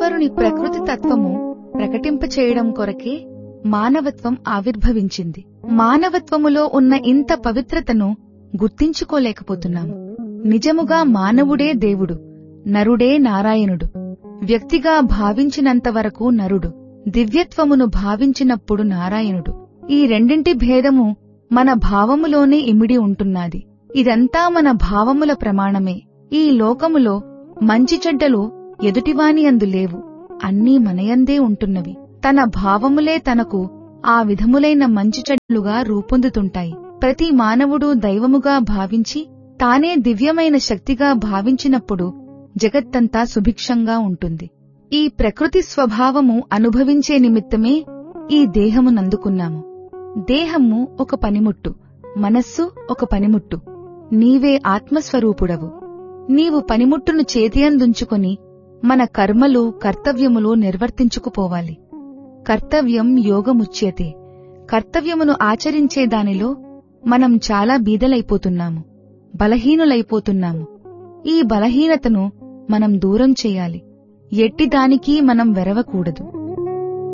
ఈశ్వరుని ప్రకృతి తత్వము ప్రకటింపచేయడం కొరకే మానవత్వం ఆవిర్భవించింది మానవత్వములో ఉన్న ఇంత పవిత్రతను గుర్తించుకోలేకపోతున్నాము నిజముగా మానవుడే దేవుడు నరుడే నారాయణుడు వ్యక్తిగా భావించినంతవరకు నరుడు దివ్యత్వమును భావించినప్పుడు నారాయణుడు ఈ రెండింటి భేదము మన భావములోనే ఇమిడి ఉంటున్నది ఇదంతా మన భావముల ప్రమాణమే ఈ లోకములో మంచి చెడ్డలు ఎదుటివాని అందు లేవు అన్నీ మనయందే ఉంటున్నవి తన భావములే తనకు ఆ విధములైన మంచి చెడ్డలుగా రూపొందుతుంటాయి ప్రతి మానవుడు దైవముగా భావించి తానే దివ్యమైన శక్తిగా భావించినప్పుడు జగత్తంతా సుభిక్షంగా ఉంటుంది ఈ ప్రకృతి స్వభావము అనుభవించే నిమిత్తమే ఈ దేహమునందుకున్నాము దేహము ఒక పనిముట్టు మనస్సు ఒక పనిముట్టు నీవే ఆత్మస్వరూపుడవు నీవు పనిముట్టును చేతియందుంచుకొని మన కర్మలు కర్తవ్యములు నిర్వర్తించుకుపోవాలి కర్తవ్యం యోగముచ్యతే కర్తవ్యమును ఆచరించే దానిలో మనం చాలా బీదలైపోతున్నాము బలహీనులైపోతున్నాము ఈ బలహీనతను మనం దూరం చేయాలి ఎట్టిదానికి మనం వెరవకూడదు